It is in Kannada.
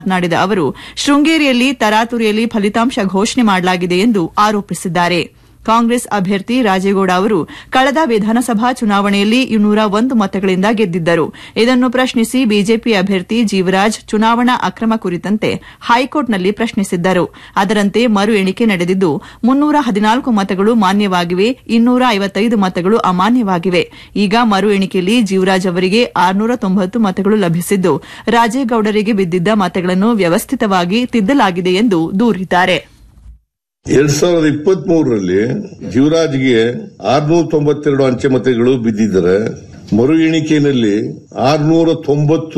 ಮಾತನಾಡಿದ ಅವರು ಶೃಂಗೇರಿಯಲ್ಲಿ ತರಾತುರಿಯಲ್ಲಿ ಫಲಿತಾಂಶ ಘೋಷಣೆ ಮಾಡಲಾಗಿದೆ ಎಂದು ಆರೋಪಿಸಿದ್ದಾರೆ ಕಾಂಗ್ರೆಸ್ ಅಭ್ಯರ್ಥಿ ರಾಜೇಗೌಡ ಅವರು ಕಳೆದ ವಿಧಾನಸಭಾ ಚುನಾವಣೆಯಲ್ಲಿ ಇನ್ನೂರ ಒಂದು ಮತಗಳಿಂದ ಗೆದ್ದಿದ್ದರು ಇದನ್ನು ಪ್ರಶ್ನಿಸಿ ಬಿಜೆಪಿ ಅಭ್ಯರ್ಥಿ ಜೀವರಾಜ್ ಚುನಾವಣಾ ಅಕ್ರಮ ಕುರಿತಂತೆ ಹೈಕೋರ್ಟ್ನಲ್ಲಿ ಪ್ರಶ್ನಿಸಿದ್ದರು ಅದರಂತೆ ಮರು ಎಣಿಕೆ ನಡೆದಿದ್ದು ಮುನ್ನೂರ ಹದಿನಾಲ್ಕು ಮತಗಳು ಮಾನ್ಯವಾಗಿವೆ ಇನ್ನೂರ ಐವತ್ತೈದು ಮತಗಳು ಅಮಾನ್ಯವಾಗಿವೆ ಈಗ ಮರು ಎಣಿಕೆಯಲ್ಲಿ ಜೀವರಾಜ್ ಅವರಿಗೆ ಆರುನೂರ ತೊಂಬತ್ತು ಮತಗಳು ಲಭಿಸಿದ್ದು ರಾಜೇಗೌಡರಿಗೆ ಬಿದ್ದಿದ್ದ ಮತಗಳನ್ನು ವ್ಯವಸ್ಥಿತವಾಗಿ ತಿದ್ದಲಾಗಿದೆ ಎಂದು ದೂರಿದ್ದಾರೆ ಎರಡ್ ಸಾವಿರದ ಇಪ್ಪತ್ತ್ ಮೂರರಲ್ಲಿ ಜೀವರಾಜ್ಗೆ ಆರ್ನೂರ ತೊಂಬತ್ತೆರಡು ಅಂಚೆ ಮತಗಳು ಬಿದ್ದಿದ್ದರೆ ಮರು ಎಣಿಕೆಯಲ್ಲಿ ಆರ್ನೂರ ತೊಂಬತ್ತು